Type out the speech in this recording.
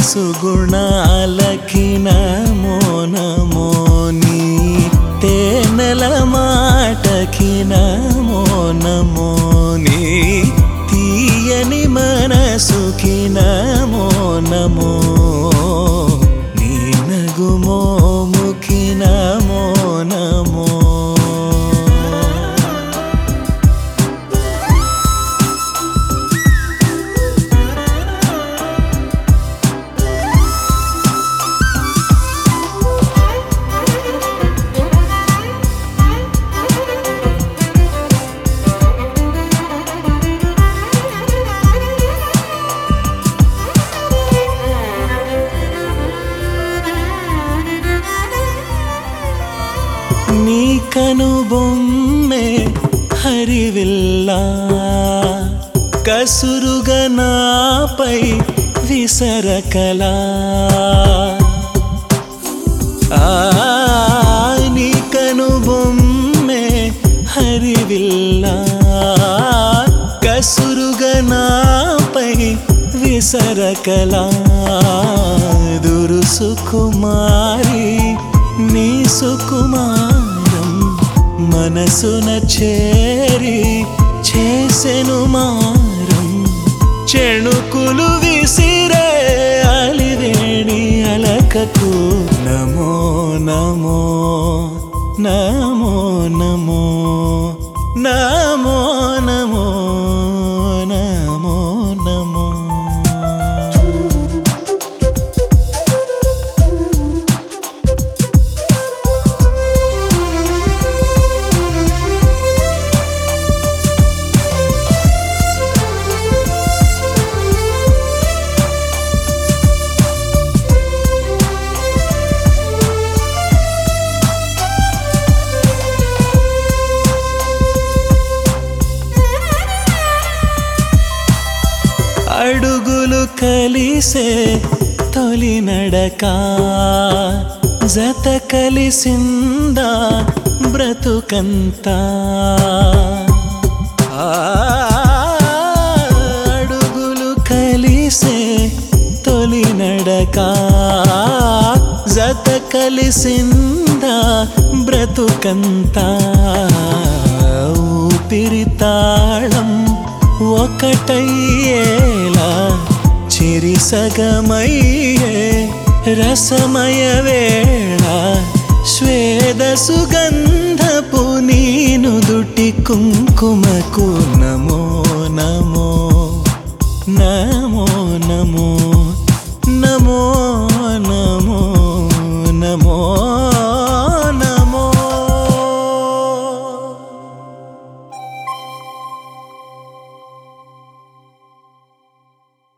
సుగుణాలకి నమో నమో నీ తేనెల మాటకి నమో నమో నీ తీయని మనసుకి నమో నమో నీ నగుమోముకి నమో నమో నీ కనుబొమ్మే హరివిల్లా కసురుగా నాపై విసరకలా ఆ నీ కనుబొమ్మే హరివిల్లా కసురుగా నాపై విసరకలా దురుసు కుమారి నీ సుకుమారం మనసున చేరి చేసెను మారం చెణుకులు విసిరే అలివేణి అలకకు నమో నమో నమో నమో నమో నమో నమో నమో అడుగులు కలిసే తొలి నడక జత కలిసిందా బ్రతుకంతా ఆ, అడుగులు కలిసే తొలి నడక జత కలిసిందా బ్రతుకంతా ఊపిరి తాళం ఒకటయ్యేలా చిరి సగమయ్యే రసమయ వేళ స్వేద సుగంధపు నీను దుటి కుంకుమకు నమో నమో నమో